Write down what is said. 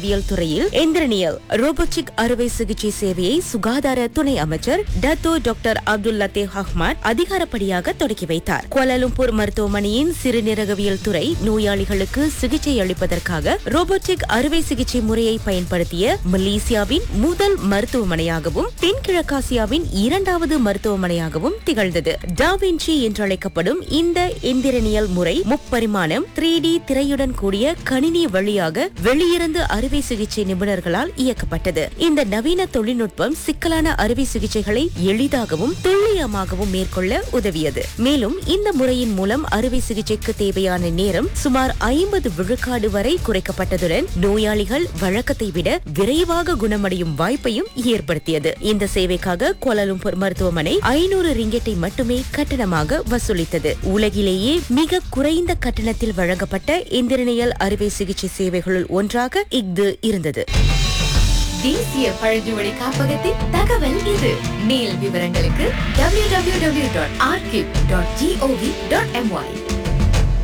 சிறுநீரகவியல் துறையில் எந்திரனியல் ரோபோட்டிக் அறுவை சிகிச்சை சேவையை சுகாதார துணை அமைச்சர் Dato doctor Abdul Latif Ahmad அதிகாரப்படியாக தொடக்கி வைத்தார் கோலாலும்பூர் மருத்துவமனையின் சிறுநீரகவியல் துறை நோயாளிகளுக்கு சிகிச்சை அளிப்பதற்காக ரோபோட்டிக் அறுவை சிகிச்சை முறையை பயன்படுத்திய மலேசியாவின் முதல் மருத்துவமனையாகவும் தென்கிழக்காசியாவின் இரண்டாவது மருத்துவமனையாகவும் திகழ்ந்தது டாவின்சி என்றழைக்கப்படும் இந்த எந்திரனியல் முறை முப்பரிமாணம் த்ரீ டி திரையுடன் கூடிய கணினி வழியாக வெளியிருந்து அறுவை சிகிச்சை நிபுணர்களால் இயக்கப்பட்டது இந்த நவீன தொழில்நுட்பம் சிக்கலான அறுவை சிகிச்சைகளை எளிதாகவும் துல்லியமாகவும் மேற்கொள்ள உதவியது மேலும் இந்த முறையின் மூலம் அறுவை சிகிச்சைக்கு தேவையான நேரம் சுமார் ஐம்பது விழுக்காடு வரை குறைக்கப்பட்டதுடன் நோயாளிகள் வழக்கத்தை விட விரைவாக குணமடையும் வாய்ப்பையும் ஏற்படுத்தியது இந்த சேவைக்காக கோலாலும்பூர் மருத்துவமனை ஐநூறு ரிங்கெட்டை மட்டுமே கட்டணமாக வசூலித்தது உலகிலேயே மிக குறைந்த கட்டணத்தில் வழங்கப்பட்ட இந்திரனியல் அறுவை சிகிச்சை சேவைகளுள் ஒன்றாக இஃது இருந்தது தேசிய பழங்குடி காப்பகத்தின் தகவல் இது மேல் விவரங்களுக்கு www.archive.gov.my